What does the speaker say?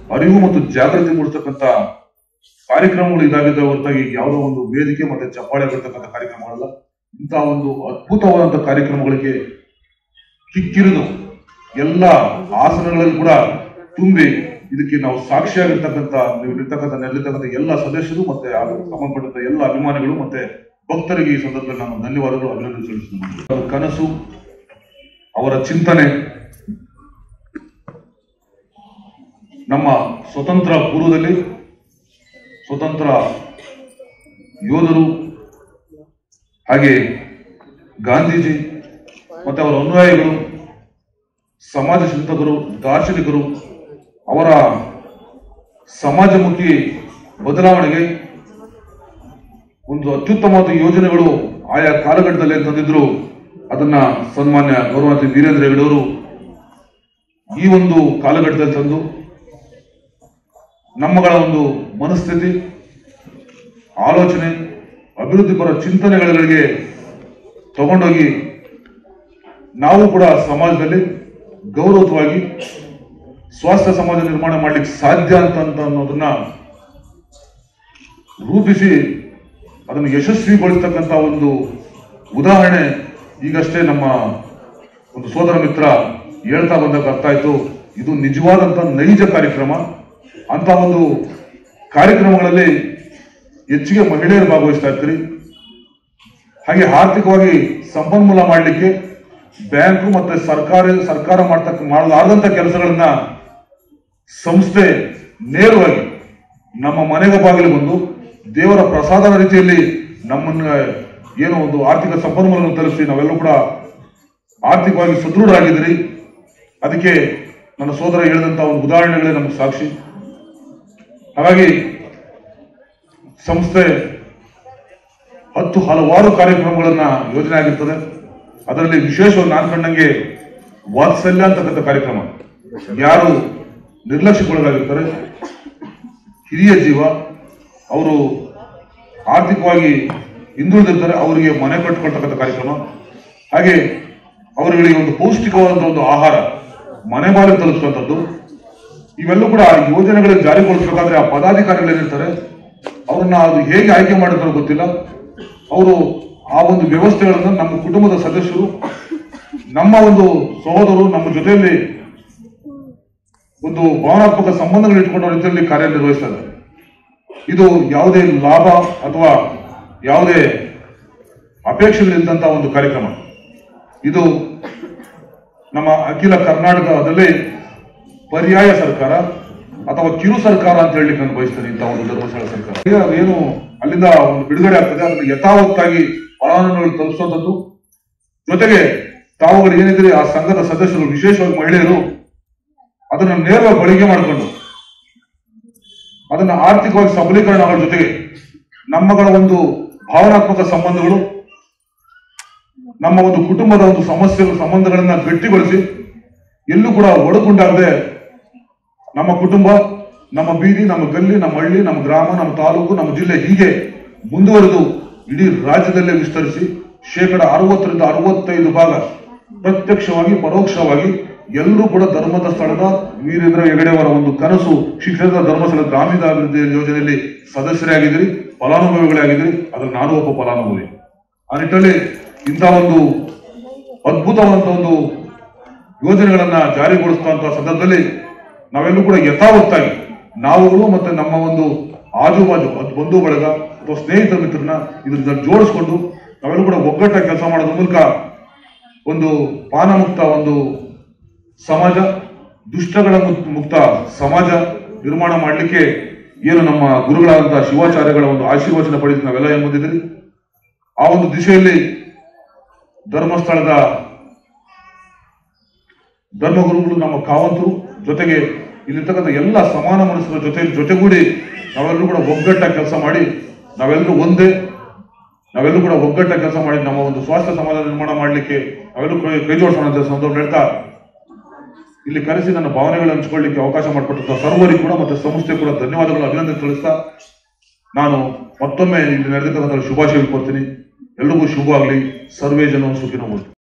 ಅರಿವು ಮತ್ತು ಜಾಗೃತಿ ಮೂಡಿಸ್ತಕ್ಕಂಥ ಕಾರ್ಯಕ್ರಮಗಳು ಇದಾಗಿದೆ ಹೊರತಾಗಿ ಯಾವುದೋ ಒಂದು ವೇದಿಕೆ ಮತ್ತೆ ಚಪ್ಪಾಳೆ ಬರ್ತಕ್ಕಂಥ ಕಾರ್ಯಕ್ರಮಗಳಲ್ಲ ಇಂತಹ ಒಂದು ಅದ್ಭುತವಾದಂತಹ ಕಾರ್ಯಕ್ರಮಗಳಿಗೆ ಕಿಕ್ಕಿರಿದು ಎಲ್ಲ ಆಸನಗಳಲ್ಲಿ ಕೂಡ ತುಂಬಿ ಇದಕ್ಕೆ ನಾವು ಸಾಕ್ಷಿಯಾಗಿರ್ತಕ್ಕಂಥ ನೀವು ಇರ್ತಕ್ಕಂಥ ನೆಲ್ಲಿರ್ತಕ್ಕಂಥ ಎಲ್ಲ ಸದಸ್ಯರು ಮತ್ತೆ ಆ ಸಂಬಂಧಪಟ್ಟಂತ ಎಲ್ಲ ಅಭಿಮಾನಿಗಳು ಮತ್ತೆ ಭಕ್ತರಿಗೆ ಈ ಸಂದರ್ಭದಲ್ಲಿ ನಾನು ಧನ್ಯವಾದಗಳು ಅಭಿನಂದನೆ ಸಲ್ಲಿಸುತ್ತೇನೆ ಅವರ ಕನಸು ಅವರ ಚಿಂತನೆ ನಮ್ಮ ಸ್ವತಂತ್ರ ಪೂರ್ವದಲ್ಲಿ ಸ್ವತಂತ್ರ ಯೋಧರು ಹಾಗೆ ಗಾಂಧೀಜಿ ಮತ್ತೆ ಅವರ ಅನುಯಾಯಿಗಳು ಸಮಾಜ ಚಿಂತಕರು ದಾರ್ಶನಿಕರು ಅವರ ಸಮಾಜಮುಖಿ ಬದಲಾವಣೆಗೆ ಒಂದು ಅತ್ಯುತ್ತಮವಾದ ಯೋಜನೆಗಳು ಆಯಾ ಕಾಲಘಟ್ಟದಲ್ಲಿ ತಂದಿದ್ರು ಅದನ್ನ ಸನ್ಮಾನ್ಯ ಗೌರವಾಂತ ವೀರೇಂದ್ರ ಹೆಗಡೆಯವರು ಈ ಒಂದು ಕಾಲಘಟ್ಟದಲ್ಲಿ ತಂದು ನಮ್ಮಗಳ ಒಂದು ಮನಸ್ಥಿತಿ ಆಲೋಚನೆ ಅಭಿವೃದ್ಧಿ ಪರ ಚಿಂತನೆಗಳಿಗೆ ತಗೊಂಡೋಗಿ ನಾವು ಕೂಡ ಸಮಾಜದಲ್ಲಿ ಗೌರವವಾಗಿ ಸ್ವಾಸ್ಥ್ಯ ಸಮಾಜ ನಿರ್ಮಾಣ ಮಾಡ್ಲಿಕ್ಕೆ ಸಾಧ್ಯ ಅಂತ ಅಂತ ಅನ್ನೋದನ್ನ ರೂಪಿಸಿ ಅದನ್ನು ಯಶಸ್ವಿಗೊಳಿಸ್ತಕ್ಕಂಥ ಒಂದು ಉದಾಹರಣೆ ಈಗಷ್ಟೇ ನಮ್ಮ ಒಂದು ಸೋದರ ಮಿತ್ರ ಹೇಳ್ತಾ ಬಂದಾಗ ಅರ್ಥ ಆಯ್ತು ಇದು ನಿಜವಾದಂತ ನೈಜ ಕಾರ್ಯಕ್ರಮ ಅಂತ ಒಂದು ಕಾರ್ಯಕ್ರಮಗಳಲ್ಲಿ ಹೆಚ್ಚಿಗೆ ಮಹಿಳೆಯರು ಭಾಗವಹಿಸ್ತಾ ಇರ್ತೀರಿ ಹಾಗೆ ಆರ್ಥಿಕವಾಗಿ ಸಂಪನ್ಮೂಲ ಮಾಡಲಿಕ್ಕೆ ಬ್ಯಾಂಕು ಮತ್ತೆ ಸರ್ಕಾರ ಸರ್ಕಾರ ಮಾಡ್ತಕ್ಕ ಮಾಡಲಾರದಂತ ಕೆಲಸಗಳನ್ನ ಸಂಸ್ಥೆ ನೇರವಾಗಿ ನಮ್ಮ ಮನೆಗೆ ಬಾಗಿಲು ಬಂದು ದೇವರ ಪ್ರಸಾದದ ರೀತಿಯಲ್ಲಿ ನಮ್ಮನ್ನ ಏನೋ ಒಂದು ಆರ್ಥಿಕ ಸಂಪನ್ಮೂಲವನ್ನು ತಲುಪಿಸಿ ನಾವೆಲ್ಲರೂ ಕೂಡ ಆರ್ಥಿಕವಾಗಿ ಸದೃಢರಾಗಿದ್ದೀರಿ ಅದಕ್ಕೆ ನನ್ನ ಸೋದರ ಹೇಳಿದಂತ ಒಂದು ಉದಾಹರಣೆಗಳೇ ನಮಗೆ ಸಾಕ್ಷಿ ಹಾಗಾಗಿ ಸಂಸ್ಥೆ ಹತ್ತು ಹಲವಾರು ಕಾರ್ಯಕ್ರಮಗಳನ್ನ ಯೋಜನೆ ಆಗಿರ್ತದೆ ಅದರಲ್ಲಿ ವಿಶೇಷವಾಗಿ ನಾನು ಕಂಡಂಗೆ ವಾತ್ಸಲ್ಯ ಅಂತಕ್ಕಂಥ ಕಾರ್ಯಕ್ರಮ ಯಾರು ನಿರ್ಲಕ್ಷ್ಯಕ್ಕೊಳಗಾಗಿರ್ತಾರೆ ಹಿರಿಯ ಜೀವ ಅವರು ಆರ್ಥಿಕವಾಗಿ ಹಿಂದುಳಿದಿರ್ತಾರೆ ಅವರಿಗೆ ಮನೆ ಕಟ್ಟಿಕೊಳ್ತಕ್ಕಂಥ ಕಾರ್ಯಕ್ರಮ ಹಾಗೆ ಅವರುಗಳಿಗೆ ಒಂದು ಪೌಷ್ಟಿಕವಾದಂತಹ ಒಂದು ಆಹಾರ ಮನೆ ಬಾಗಿಲು ತಲುಪಿಸುವಂಥದ್ದು ಇವೆಲ್ಲ ಕೂಡ ಆ ಯೋಜನೆಗಳನ್ನು ಜಾರಿಗೊಳಿಸಬೇಕಾದ್ರೆ ಆ ಪದಾಧಿಕಾರಿಗಳು ಏನಿರ್ತಾರೆ ಅವ್ರನ್ನ ಅದು ಹೇಗೆ ಆಯ್ಕೆ ಮಾಡಿರ್ತಾರೋ ಗೊತ್ತಿಲ್ಲ ಅವರು ಆ ಒಂದು ವ್ಯವಸ್ಥೆಗಳನ್ನು ನಮ್ಮ ಕುಟುಂಬದ ಸದಸ್ಯರು ನಮ್ಮ ಒಂದು ಸಹೋದರರು ನಮ್ಮ ಜೊತೆಯಲ್ಲಿ ಒಂದು ಭಾವನಾತ್ಮಕ ಸಂಬಂಧಗಳು ಇಟ್ಕೊಂಡ ರೀತಿಯಲ್ಲಿ ಕಾರ್ಯನಿರ್ವಹಿಸ್ತಾರೆ ಇದು ಯಾವುದೇ ಲಾಭ ಅಥವಾ ಯಾವುದೇ ಅಪೇಕ್ಷೆಗಳಿಲ್ಲದಂತ ಒಂದು ಕಾರ್ಯಕ್ರಮ ಇದು ನಮ್ಮ ಅಖಿಲ ಕರ್ನಾಟಕದಲ್ಲಿ ಪರ್ಯಾಯ ಸರ್ಕಾರ ಅಥವಾ ಕಿರು ಸರ್ಕಾರ ಅಂತ ಹೇಳಲಿಕ್ಕೆ ನಾನು ಬಯಸ್ತೇನೆ ಇಂಥ ಒಂದು ಧರ್ಮಸ್ಥಳ ಸರ್ಕಾರ ಈಗ ಏನು ಅಲ್ಲಿಂದ ಒಂದು ಬಿಡುಗಡೆ ಆಗ್ತದೆ ಅದನ್ನು ಯಥಾವತ್ತಾಗಿ ಫಲಾನುಭವಿಗಳು ತಲುಪಿಸುವಂಥದ್ದು ಜೊತೆಗೆ ತಾವುಗಳು ಏನಿದ್ರೆ ಆ ಸಂಘದ ಸದಸ್ಯರು ವಿಶೇಷವಾಗಿ ಮಹಿಳೆಯರು ಅದನ್ನು ನೇರವಾಗಿ ಬಳಕೆ ಮಾಡಿಕೊಂಡು ಅದನ್ನ ಆರ್ಥಿಕವಾಗಿ ಸಬಲೀಕರಣ ಅವರ ಜೊತೆಗೆ ನಮ್ಮಗಳ ಒಂದು ಭಾವನಾತ್ಮಕ ಸಂಬಂಧಗಳು ನಮ್ಮ ಒಂದು ಕುಟುಂಬದ ಒಂದು ಸಮಸ್ಯೆಗಳು ಸಂಬಂಧಗಳನ್ನ ಗಟ್ಟಿಗೊಳಿಸಿ ಎಲ್ಲೂ ಕೂಡ ಒಡಕುಂಟಾಗದೆ ನಮ್ಮ ಕುಟುಂಬ ನಮ್ಮ ಬೀದಿ ನಮ್ಮ ಗಲ್ಲಿ ನಮ್ಮ ಹಳ್ಳಿ ನಮ್ಮ ಗ್ರಾಮ ನಮ್ಮ ತಾಲೂಕು ನಮ್ಮ ಜಿಲ್ಲೆ ಹೀಗೆ ಮುಂದುವರೆದು ಇಡೀ ರಾಜ್ಯದಲ್ಲೇ ವಿಸ್ತರಿಸಿ ಶೇಕಡ ಅರವತ್ತರಿಂದ ಅರವತ್ತೈದು ಭಾಗ ಪ್ರತ್ಯಕ್ಷವಾಗಿ ಪರೋಕ್ಷವಾಗಿ ಎಲ್ಲರೂ ಕೂಡ ಧರ್ಮದ ಸ್ಥಳದ ವೀರೇಂದ್ರ ಹೆಗಡೆಯವರ ಒಂದು ಕನಸು ಶಿಕ್ಷಣದ ಧರ್ಮಸ್ಥಳ ಗ್ರಾಮೀಣ ಅಭಿವೃದ್ಧಿ ಯೋಜನೆಯಲ್ಲಿ ಸದಸ್ಯರಾಗಿದ್ದೀರಿ ಫಲಾನುಭವಿಗಳಾಗಿದ್ದೀರಿ ಅದ್ರಲ್ಲಿ ನಾನು ಒಬ್ಬ ಫಲಾನುಭವಿ ಆ ನಿಟ್ಟಲ್ಲಿ ಇಂಥ ಒಂದು ಅದ್ಭುತವಾದಂತ ಒಂದು ಯೋಜನೆಗಳನ್ನ ಜಾರಿಗೊಳಿಸುವಂತ ಸಂದರ್ಭದಲ್ಲಿ ನಾವೆಲ್ಲರೂ ಕೂಡ ಯಥಾವತ್ತಾಗಿ ನಾವುಗಳು ಮತ್ತೆ ನಮ್ಮ ಒಂದು ಆಜುಬಾಜು ಅದು ಬಂಧು ಬಳಗ ಅಥವಾ ಸ್ನೇಹಿತರ ಮಿತ್ರನ ಇದ್ರ ಜೋಡಿಸ್ಕೊಂಡು ನಾವೆಲ್ಲರೂ ಕೂಡ ಒಗ್ಗಟ್ಟಾಗಿ ಕೆಲಸ ಮಾಡೋದ್ರ ಮೂಲಕ ಒಂದು ಪಾನಮುಕ್ತ ಒಂದು ಸಮಾಜ ದುಷ್ಟಗಳ ಮುಕ್- ಮುಕ್ತ ಸಮಾಜ ನಿರ್ಮಾಣ ಮಾಡಲಿಕ್ಕೆ ಏನು ನಮ್ಮ ಗುರುಗಳಾದಂತಹ ಶಿವಾಚಾರ್ಯಗಳ ಒಂದು ಆಶೀರ್ವಚನ ಪಡೆದು ನಾವೆಲ್ಲ ಏನ್ ಬಂದಿದ್ದೀರಿ ಆ ಒಂದು ದಿಶೆಯಲ್ಲಿ ಧರ್ಮಸ್ಥಳದ ಧರ್ಮಗುರುಗಳು ನಮ್ಮ ಕಾವಂತರು ಜೊತೆಗೆ ಇಲ್ಲಿರ್ತಕ್ಕಂಥ ಎಲ್ಲ ಸಮಾನ ಮನಸ್ಸರ ಜೊತೆ ಜೊತೆಗೂಡಿ ನಾವೆಲ್ಲರೂ ಕೂಡ ಒಗ್ಗಟ್ಟಾಗಿ ಕೆಲಸ ಮಾಡಿ ನಾವೆಲ್ಲರೂ ಒಂದೇ ನಾವೆಲ್ಲರೂ ಕೂಡ ಒಗ್ಗಟ್ಟಾಗಿ ಕೆಲಸ ಮಾಡಿ ನಮ್ಮ ಒಂದು ಸ್ವಾಸ್ಥ್ಯ ಸಮಾಜ ನಿರ್ಮಾಣ ಮಾಡಲಿಕ್ಕೆ ನಾವೆಲ್ಲರೂ ಕೈ- ಕೈ ಜೋಡಿಸೋಣ ಅಂತ ಸಂದರ್ಭ ಹೇಳ್ತಾ ಇಲ್ಲಿ ಕರೆಸಿ ನನ್ನ ಭಾವನೆಗಳನ್ನು ಹಂಚಿಕೊಳ್ಳಿಕ್ಕೆ ಅವಕಾಶ ಮಾಡಿಕೊಟ್ಟಂತ ಸರ್ವರಿಗೂ ಕೂಡ ಮತ್ತೆ ಸಂಸ್ಥೆ ಕೂಡ ಧನ್ಯವಾದಗಳು ಅಭಿನಂದನೆ ತಿಳಿಸ್ತಾ ನಾನು ಮತ್ತೊಮ್ಮೆ ಇಲ್ಲಿ ನಡೆದಿರ್ತಕ್ಕಂಥ ಶುಭಾಶಯ ಕೊಡ್ತೀನಿ ಎಲ್ರಿಗೂ ಶುಭ ಆಗಲಿ ಸರ್ವೇ ಜನ ಸುಖಿನ